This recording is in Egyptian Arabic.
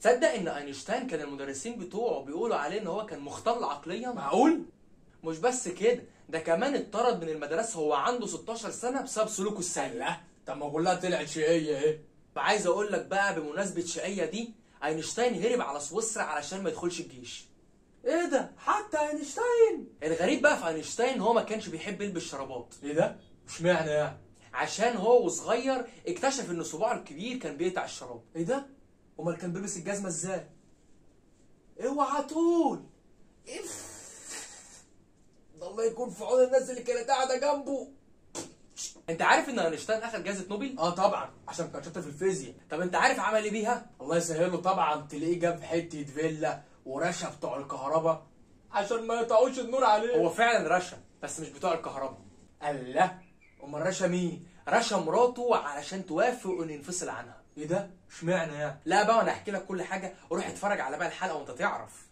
تصدق ان اينشتاين كان المدرسين بتوعه بيقولوا عليه ان هو كان مختل عقليا معقول مش بس كده ده كمان اتطرد من المدرسه هو عنده 16 سنه بسبب سلوكه السيء لا طب ما كلها طلعت شقيه ايه فعايز اقول لك بقى بمناسبه شقيه دي اينشتاين هرب على سويسرا علشان ما يدخلش الجيش ايه ده حتى اينشتاين الغريب بقى في اينشتاين هو ما كانش بيحب يلبس شرابات ايه ده اشمعنى يعني عشان هو وصغير اكتشف ان صباعه الكبير كان بيقطع الشراب ايه ده امال كان بيلبس الجزمه ازاي اوعى طول اف ده الله يكون في عون الناس اللي كانت قاعده جنبه انت عارف ان اينشتاين اخد جائزه نوبل اه طبعا عشان كان شاطر في الفيزياء طب انت عارف عمل ايه بيها الله يسهله طبعا تلاقيه جاب حته فيلا ورشا بتوع الكهرباء عشان ما يقطعوش النور عليه هو فعلا رشا بس مش بتوع الكهرباء الله امال رشا مين رشا مراته علشان توافق انه ينفصل عنها ايه ده اشمعنى يعني لا بقى انا احكي لك كل حاجه وروح اتفرج على بقى الحلقه وانت تعرف